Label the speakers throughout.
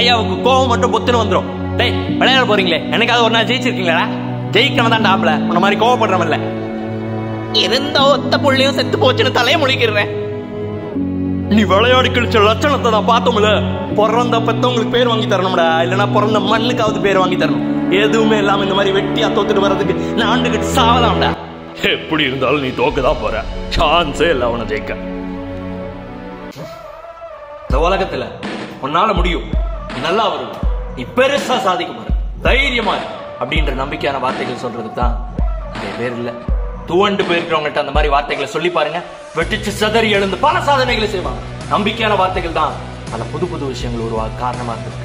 Speaker 1: ஐயாவுக்கு கோவம் மட்டும் பொத்துன்னு வந்துரும் டேய் விளையாட போறீங்களே எனக்காவது ஒரு நாள் ஜெயிச்சிருக்கீங்களா ஜெயிக்கணும் தான் டாப்ல உன்ன மாதிரி கோவப்படுறவன் இல்ல இருந்த ஒத்த புள்ளியும் செத்து போச்சுன்னு தலையை முழிக்கிறேன் நீ விளையாடி கழிச்ச லட்சணத்தை நான் பார்த்தோம்ல பிறந்த பெத்தவங்களுக்கு பேர் வாங்கி தரணும்டா இல்லைன்னா பிறந்த மண்ணுக்காவது பேர் வாங்கி தரணும் எதுவுமே இல்லாம இந்த மாதிரி வெட்டியா தோத்துட்டு வர்றதுக்கு நான் ஆண்டுகிட்டு சாவலாம்டா
Speaker 2: எப்படி இருந்தாலும் நீ தோக்க தான் போற சான்ஸே இல்லை அவனை ஜெயிக்க
Speaker 1: இந்த உலகத்துல உன்னால முடியும் நீ நல்லா வரும் நீ பெருசா சாதிக்க போற தைரியமா இரு அப்படின்ற நம்பிக்கையான வார்த்தைகள் சொல்றதுக்கு தான் நிறைய பேர் இல்ல துவண்டு போயிருக்கிறவங்ககிட்ட அந்த மாதிரி வார்த்தைகளை சொல்லி பாருங்க வெட்டிச்சு சிதறி எழுந்து பல சாதனைகளை செய்வாங்க நம்பிக்கையான வார்த்தைகள் தான் பல புது புது விஷயங்கள் உருவாக காரணமா இருக்கு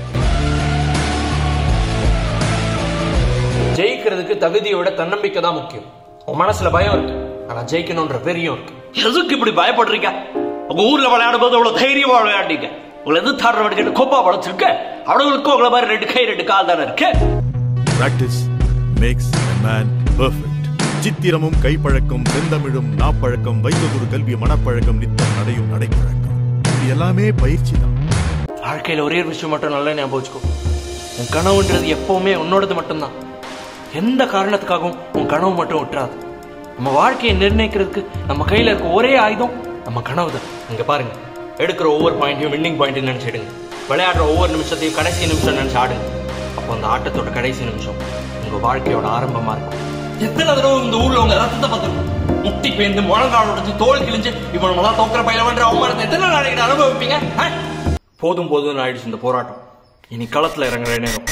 Speaker 1: ஜெயிக்கிறதுக்கு தகுதியோட தன்னம்பிக்கை தான் முக்கியம் உன் மனசுல பயம் இருக்கு ஆனா ஜெயிக்கணும்ன்ற வெறியும் இருக்கு எதுக்கு இப்படி பயப்படுறீங்க உங்க ஊர்ல விளையாடும் போது அவ்வளவு தைரியமா விளையாண்டீங்க உங்களை எது தாடுறவனுக்கு கோப்பா வளர்த்துருக்க அவனுங்களுக்கும் உங்களை மாதிரி ரெண்டு கை ரெண்டு கால் தானே இருக்கு
Speaker 3: பிராக்டிஸ் மேக்ஸ் மேன் பெர்ஃபெக்ட் சித்திரமும் கைப்பழக்கம் செந்தமிழும் நாப்பழக்கம் வைத்ததொரு கல்வி மனப்பழக்கம் நித்தம் நடையும் நடைப்பழக்கம் இது எல்லாமே பயிற்சி தான்
Speaker 1: வாழ்க்கையில ஒரே ஒரு விஷயம் மட்டும் நல்லா ஞாபகம் வச்சுக்கோ உன் கனவுன்றது எப்பவுமே உன்னோடது மட்டும்தான் எந்த காரணத்துக்காகவும் உன் கனவு மட்டும் விட்டுறாது நம்ம வாழ்க்கையை நிர்ணயிக்கிறதுக்கு நம்ம கையில இருக்க ஒரே ஆயுதம் நம்ம கனவு தான் இங்க பாருங்க எடுக்கிற ஒவ்வொரு பாயிண்ட்டையும் வின்னிங் பாயிண்ட் நினைச்சிடுங்க விளையாடுற ஒவ்வொரு நிமிஷத்தையும் கடைசி நிமிஷம் நினைச்சு ஆடுங்க அப்போ அந்த ஆட்டத்தோட கடைசி நிமிஷம் உங்க வாழ்க்கையோட ஆரம்பமா இருக்கும் எத்தனை தடவை இந்த ஊர்ல உங்க ரத்தத்தை பார்த்துருக்கோம் முட்டி பேந்து முழங்கால் உடைச்சு தோல் கிழிஞ்சு இவன் தான் தோக்கிற பயிலவன்ற அவமானத்தை எத்தனை நாளைக்கு அனுபவிப்பீங்க ஆ? போதும் போதும்னு ஆயிடுச்சு இந்த போராட்டம் இனி களத்துல இறங்குற நேரம்